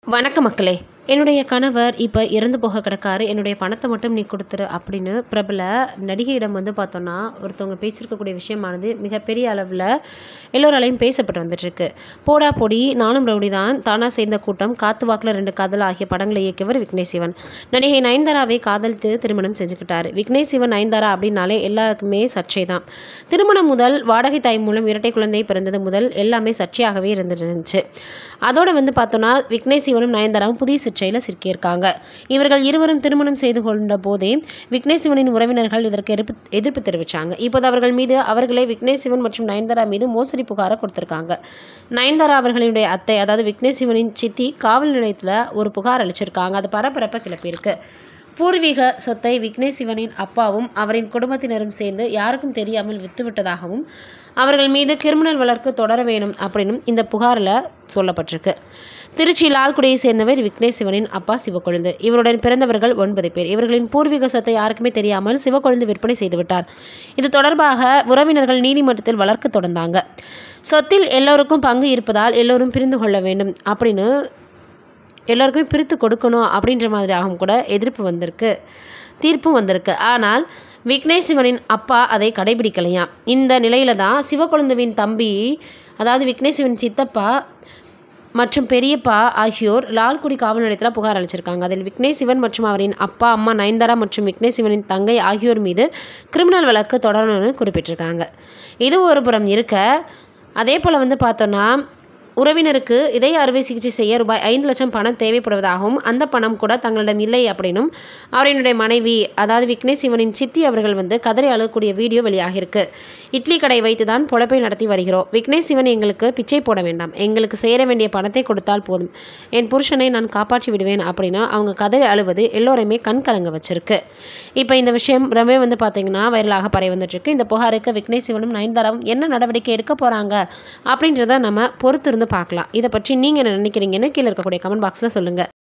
வணக்கம் மக்களே என்னுடைய கணவர் இப்போ இறந்து போக கிடக்காரு என்னுடைய பணத்தை மட்டும் நீ கொடுத்துரு அப்படின்னு பிரபல நடிகையிடம் வந்து பார்த்தோன்னா ஒருத்தவங்க பேசியிருக்கக்கூடிய விஷயமானது மிகப்பெரிய அளவில் எல்லோராலையும் பேசப்பட்டு வந்துட்டுருக்கு போடா பொடி நானும் ரவுடி தான் தானாக சேர்ந்த கூட்டம் காத்து வாக்கில் ரெண்டு காதல் ஆகிய படங்களை இயக்கியவர் விக்னேஷ் சிவன் நடிகை நயன்தாராவை காதலித்து திருமணம் செஞ்சுக்கிட்டாரு விக்னேஷ் சிவன் நயன்தாரா அப்படின்னாலே எல்லாருக்குமே சர்ச்சை தான் திருமணம் முதல் வாடகை தாய் மூலம் இரட்டை குழந்தை பிறந்தது முதல் எல்லாமே சர்ச்சையாகவே இருந்துட்டு இருந்துச்சு அதோட வந்து பார்த்தோன்னா விக்னேஷ் சிவனும் நயன்தாராவும் புதிய சிற்றையில் சிக்கியிருக்காங்க இவர்கள் இருவரும் திருமணம் செய்து கொண்ட போதே விக்னேஷ் சிவனின் உறவினர்கள் இதற்கு எதிர்ப்பு எதிர்ப்பு தெரிவித்தாங்க இப்போது அவர்கள் மீது அவர்களே விக்னேஷ் சிவன் மற்றும் நயன்தாரா மீது மோசடி புகாரை கொடுத்துருக்காங்க நயன்தாரா அவர்களுடைய அத்தை அதாவது விக்னேஷ் சிவனின் சித்தி காவல் நிலையத்தில் ஒரு புகார் அளிச்சிருக்காங்க அது பரபரப்பை கிளப்பியிருக்கு பூர்வீக சொத்தை விக்னேஷ் சிவனின் அப்பாவும் அவரின் குடும்பத்தினரும் சேர்ந்து யாருக்கும் தெரியாமல் வித்துவிட்டதாகவும் அவர்கள் மீது கிரிமினல் வழக்கு தொடர வேணும் அப்படின்னும் இந்த புகாரில் சொல்லப்பட்டிருக்கு திருச்சி லால்குடியை சேர்ந்தவர் விக்னேஷ் சிவனின் அப்பா சிவக்கொழுந்து இவருடன் பிறந்தவர்கள் ஒன்பது பேர் இவர்களின் பூர்வீக சொத்தை யாருக்குமே தெரியாமல் சிவக்கொழுந்து விற்பனை செய்துவிட்டார் இது தொடர்பாக உறவினர்கள் நீதிமன்றத்தில் வழக்கு தொடர்ந்தாங்க சொத்தில் எல்லோருக்கும் பங்கு இருப்பதால் எல்லோரும் பிரிந்து கொள்ள வேண்டும் அப்படின்னு எல்லோருக்குமே பிரித்து கொடுக்கணும் அப்படின்ற மாதிரியாகவும் கூட எதிர்ப்பு வந்திருக்கு தீர்ப்பும் வந்திருக்கு ஆனால் விக்னேஷ் சிவனின் அப்பா அதை கடைபிடிக்கலையாம் இந்த நிலையில தான் சிவக்கொழுந்துவின் தம்பி அதாவது விக்னேஷ் சிவன் சித்தப்பா மற்றும் பெரியப்பா ஆகியோர் லால்குடி காவல் நிலையத்தில் புகார் அளிச்சிருக்காங்க அதில் விக்னேஷ் சிவன் மற்றும் அவரின் அப்பா அம்மா நயன்தாரா மற்றும் விக்னேஷ் சிவனின் தங்கை ஆகியோர் மீது கிரிமினல் வழக்கு தொடரணும்னு குறிப்பிட்டிருக்காங்க இது ஒரு புறம் இருக்க அதே போல் வந்து பார்த்தோன்னா உறவினருக்கு இதய அறுவை சிகிச்சை செய்ய ரூபாய் ஐந்து லட்சம் பணம் தேவைப்படுவதாகவும் அந்த பணம் கூட தங்களிடம் இல்லை அப்படின்னும் அவரினுடைய மனைவி அதாவது விக்னேஷ் சிவனின் சித்தி அவர்கள் வந்து கதறி அழகக்கூடிய வீடியோ வெளியாகிருக்கு இட்லி கடை வைத்து தான் பொழப்பை நடத்தி வருகிறோம் விக்னேஷ் சிவன் எங்களுக்கு பிச்சை போட வேண்டாம் எங்களுக்கு சேர வேண்டிய பணத்தை கொடுத்தால் போதும் என் புருஷனை நான் காப்பாற்றி விடுவேன் அப்படின்னா அவங்க கதறி அழுவது எல்லோரையுமே கண் கலங்க வச்சிருக்கு இப்போ இந்த விஷயம் ரொம்ப வந்து பார்த்தீங்கன்னா வைரலாக பரவி வந்துட்டுருக்கு இந்த புகாருக்கு விக்னேஷ் சிவனும் நயன்தாராவும் என்ன நடவடிக்கை எடுக்க போகிறாங்க அப்படின்றத நம்ம பொறுத்திருந்து பார்க்கலாம் இதை பற்றி நீங்கள் என்ன நினைக்கிறீங்கன்னு கீழே இருக்கக்கூடிய கமெண்ட் பாக்ஸில் சொல்லுங்கள்